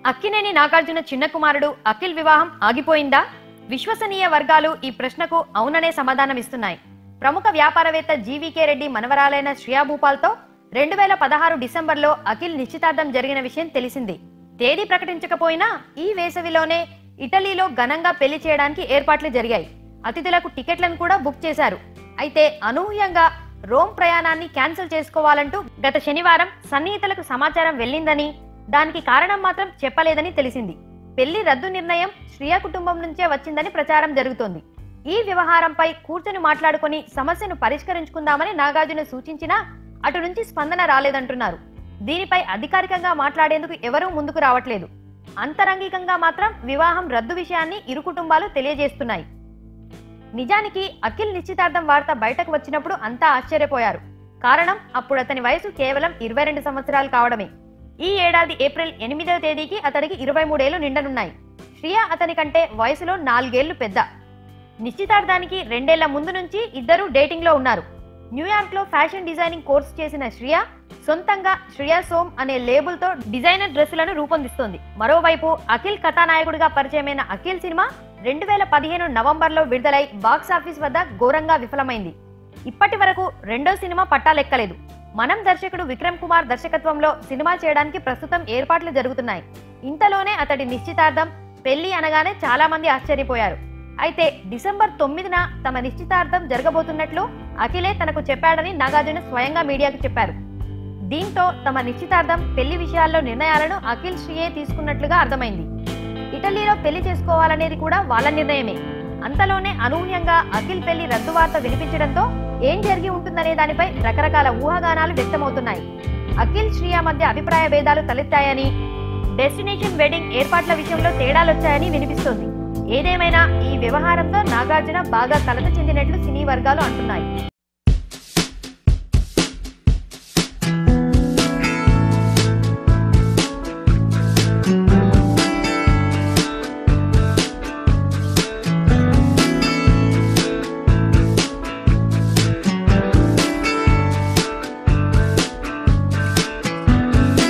అక్కినేని నాగార్జున చిన్న కుమారుడు అఖిల్ వివాహం ఆగిపోయిందా విశ్వసనీయ వర్గాలు ఈ ప్రశ్నకు అవుననే సమాధానమిస్తున్నాయి ప్రముఖ వ్యాపారవేత్త జీవీకే రెడ్డి మనవరాలైన శ్రియా భూపాల్తో రెండు వేల పదహారు డిసెంబర్లో అఖిల్ నిశ్చితార్థం జరిగిన విషయం తెలిసింది తేదీ ప్రకటించకపోయినా ఈ వేసవిలోనే ఇటలీలో ఘనంగా పెళ్లి చేయడానికి ఏర్పాట్లు జరిగాయి అతిథులకు టికెట్లను కూడా బుక్ చేశారు అయితే అనూహ్యంగా రోమ్ ప్రయాణాన్ని క్యాన్సిల్ చేసుకోవాలంటూ గత శనివారం సన్నిహితులకు సమాచారం వెళ్ళిందని దానికి కారణం మాత్రం చెప్పలేదని తెలిసింది పెళ్లి రద్దు నిర్ణయం శ్రియా కుటుంబం నుంచే వచ్చిందని ప్రచారం జరుగుతోంది ఈ వ్యవహారంపై కూర్చొని మాట్లాడుకొని సమస్యను పరిష్కరించుకుందామని నాగార్జున సూచించినా అటు నుంచి స్పందన రాలేదంటున్నారు దీనిపై అధికారికంగా మాట్లాడేందుకు ఎవరూ ముందుకు రావట్లేదు అంతరంగికంగా మాత్రం వివాహం రద్దు విషయాన్ని ఇరు కుటుంబాలు తెలియజేస్తున్నాయి నిజానికి అఖిల్ నిశ్చితార్థం వార్త బయటకు వచ్చినప్పుడు అంతా ఆశ్చర్యపోయారు కారణం అప్పుడు అతని వయసు కేవలం ఇరవై రెండు సంవత్సరాలు కావడమే ఈ ఏడాది ఏప్రిల్ ఎనిమిదవ తేదీకి అతడికి ఇరవై మూడేళ్లు నిండనున్నాయి శ్రియ అతని కంటే వయసులో నాలుగేళ్లు పెద్ద నిశ్చితార్థానికి రెండేళ్ల ముందు నుంచి ఇద్దరూ డేటింగ్ లో ఉన్నారు న్యూయార్క్ లో ఫ్యాషన్ డిజైనింగ్ కోర్స్ చేసిన శ్రియ సొంతంగా శ్రియా సోమ్ అనే లేబుల్ తో డిజైనర్ డ్రెస్సులను రూపొందిస్తోంది మరోవైపు అఖిల్ కథానాయకుడిగా పరిచయమైన అఖిల్ సినిమా రెండు వేల పదిహేను నవంబర్లో విడుదలై బాక్స్ ఆఫీస్ వద్ద ఘోరంగా విఫలమైంది ఇప్పటి వరకు రెండో సినిమా పట్టాలెక్కలేదు మనం దర్శకుడు విక్రమ్ కుమార్ దర్శకత్వంలో సినిమా చేయడానికి ప్రస్తుతం ఏర్పాట్లు జరుగుతున్నాయి ఇంతలోనే అతడి నిశ్చితార్థం పెళ్లి అనగానే చాలా మంది ఆశ్చర్యపోయారు అయితే డిసెంబర్ తొమ్మిదిన తమ నిశ్చితార్థం జరగబోతున్నట్లు అఖిలే తనకు చెప్పాడని నాగార్జున స్వయంగా మీడియాకు చెప్పారు దీంతో తమ నిశ్చితార్థం పెళ్లి విషయాల్లో నిర్ణయాలను అఖిల్ శ్రీయే తీసుకున్నట్లుగా అర్థమైంది ఇటలీలో పెళ్లి చేసుకోవాలనేది కూడా వాళ్ళ నిర్ణయమే అంతలోనే అనూహ్యంగా అఖిల్ పెళ్లి రద్దు వార్త వినిపించడంతో ఏం జరిగి ఉంటుందనే దానిపై రకరకాల ఊహాగానాలు వ్యక్తమవుతున్నాయి అఖిల్ శ్రియా మధ్య అభిప్రాయ భేదాలు తలెత్తాయని డెస్టినేషన్ వెడ్డింగ్ ఏర్పాట్ల విషయంలో తేడాలొచ్చాయని వినిపిస్తోంది ఏదేమైనా ఈ వ్యవహారంతో నాగార్జున బాగా కలత చెందినట్లు సినీ వర్గాలు అంటున్నాయి